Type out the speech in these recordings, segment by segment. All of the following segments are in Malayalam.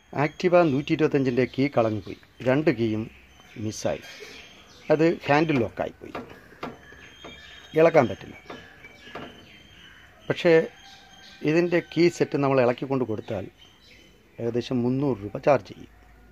ആക്റ്റീവ നൂറ്റി ഇരുപത്തഞ്ചിൻ്റെ കീ കളഞ്ഞുപോയി രണ്ട് കീയും മിസ്സായി അത് ഹാൻഡിൽ ലോക്കായിപ്പോയി ഇളക്കാൻ പറ്റില്ല പക്ഷേ ഇതിൻ്റെ കീ സെറ്റ് നമ്മൾ ഇളക്കിക്കൊണ്ട് കൊടുത്താൽ ഏകദേശം മുന്നൂറ് രൂപ ചാർജ് ചെയ്യും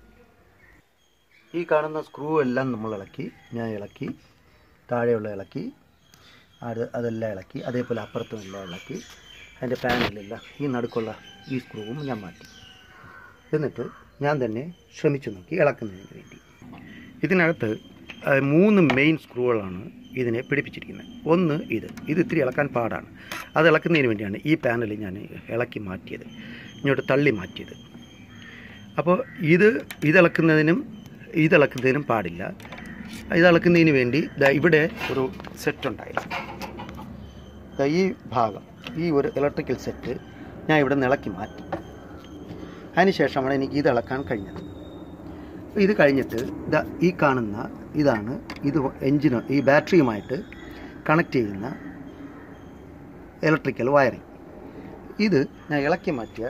ഈ കാണുന്ന സ്ക്രൂ എല്ലാം നമ്മൾ ഇളക്കി ഞാൻ ഇളക്കി താഴെയുള്ള ഇളക്കി അത് അതെല്ലാം ഇളക്കി അതേപോലെ അപ്പുറത്തും എല്ലാം ഇളക്കി അതിൻ്റെ പാനലെല്ലാം ഈ നടുക്കുള്ള ഈ സ്ക്രൂവും ഞാൻ മാറ്റി എന്നിട്ട് ഞാൻ തന്നെ ശ്രമിച്ചു നോക്കി ഇളക്കുന്നതിന് വേണ്ടി ഇതിനകത്ത് ആ, മൂന്ന് മെയിൻ സ്ക്രൂകളാണ് ഇതിനെ പിടിപ്പിച്ചിരിക്കുന്നത് ഒന്ന് ഇത് ഇത് ഇത്തിരി ഇളക്കാൻ പാടാണ് അത് ഇളക്കുന്നതിന് വേണ്ടിയാണ് ഈ പാനൽ ഞാൻ ഇളക്കി മാറ്റിയത് ഇങ്ങോട്ട് തള്ളി മാറ്റിയത് അപ്പോൾ ഇത് ഇതിളക്കുന്നതിനും ഇതിളക്കുന്നതിനും പാടില്ല ഇതിളക്കുന്നതിന് വേണ്ടി ദാ ഇവിടെ ഒരു സെറ്റ് ഉണ്ടായിരുന്നു ദാ ഈ ഭാഗം ഈ ഒരു ഇലക്ട്രിക്കൽ സെറ്റ് ഞാൻ ഇവിടെ നിന്ന് ഇളക്കി മാറ്റി അതിനുശേഷമാണ് എനിക്ക് ഇത് ഇളക്കാൻ കഴിഞ്ഞത് ഇത് കഴിഞ്ഞിട്ട് ഇതാ ഈ കാണുന്ന ഇതാണ് ഇത് എഞ്ചിന് ഈ ബാറ്ററിയുമായിട്ട് കണക്ട് ചെയ്യുന്ന ഇലക്ട്രിക്കൽ വയറിംഗ് ഇത് ഞാൻ ഇളക്കി മാറ്റിയ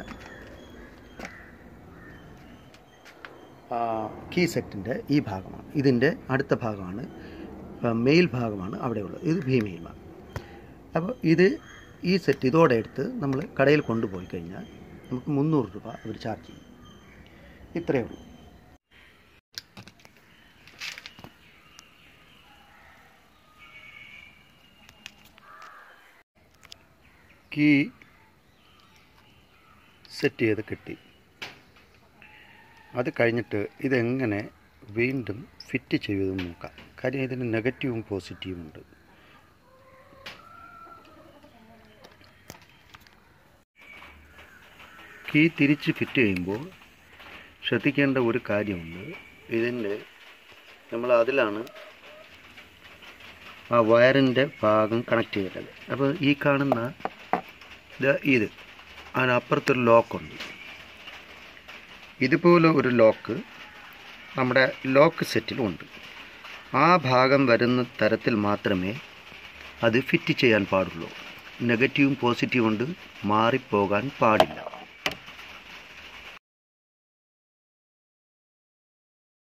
കീ സെറ്റിൻ്റെ ഈ ഭാഗമാണ് ഇതിൻ്റെ അടുത്ത ഭാഗമാണ് മെയിൽ ഭാഗമാണ് അവിടെയുള്ളത് ഇത് ഭീമെയിൽ ഭാഗം അപ്പോൾ ഇത് ഈ സെറ്റ് ഇതോടെ എടുത്ത് നമ്മൾ കടയിൽ കൊണ്ടുപോയി കഴിഞ്ഞാൽ നമുക്ക് മുന്നൂറ് രൂപ അവർ ചാർജ് ചെയ്യും ഇത്രയേ ഉള്ളൂ കീ സെറ്റ് ചെയ്ത് കിട്ടി അത് കഴിഞ്ഞിട്ട് ഇതെങ്ങനെ വീണ്ടും ഫിറ്റ് ചെയ്തെന്ന് നോക്കാം കാര്യം ഇതിന് നെഗറ്റീവും പോസിറ്റീവും ഉണ്ട് കീ തിരിച്ച് ഫിറ്റ് ചെയ്യുമ്പോൾ ശ്രദ്ധിക്കേണ്ട ഒരു കാര്യമുണ്ട് ഇതിൻ്റെ നമ്മൾ അതിലാണ് ആ വയറിൻ്റെ ഭാഗം കണക്ട് ചെയ്തത് അപ്പോൾ ഈ കാണുന്ന ഇത് ഇത് അതിനപ്പുറത്തൊരു ലോക്കുണ്ട് ഇതുപോലെ ഒരു ലോക്ക് നമ്മുടെ ലോക്ക് സെറ്റിലുണ്ട് ആ ഭാഗം വരുന്ന തരത്തിൽ മാത്രമേ അത് ഫിറ്റ് ചെയ്യാൻ പാടുള്ളൂ നെഗറ്റീവും പോസിറ്റീവും കൊണ്ട് മാറിപ്പോകാൻ പാടില്ല